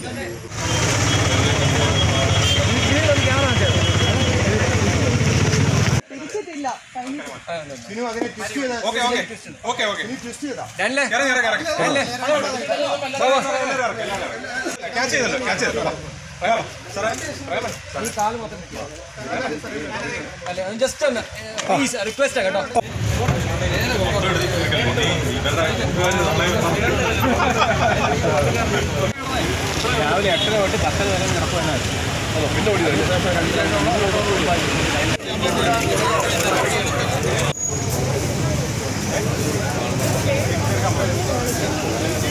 തിരിച്ചിട്ടില്ല കഴിഞ്ഞു സിനു അതിനെ ട്വിസ്റ്റ് ചെയ്ത ഓക്കെ ഓക്കെ ഓക്കെ ഓക്കെ നീ ട്വിസ്റ്റ് ചെയ്താ ഡാനിലെ ഇറങ്ങി ഇറങ്ങി ഇറങ്ങി ക്യാച്ച് ചെയ്തല്ലോ ക്യാച്ച് ചെയ്തല്ലോ വാ. വേഗം വാ. സാറേ വേഗം വാ. ഈ കാല് മൊത്തം അല്ല ജസ്റ്റ് ഒന്ന് പ്ലീസ് റിക്വസ്റ്റ് കേട്ടോ രാവിലെ എട്ടര തൊട്ട് പത്തര വരെ നടക്കുവാണ് ആ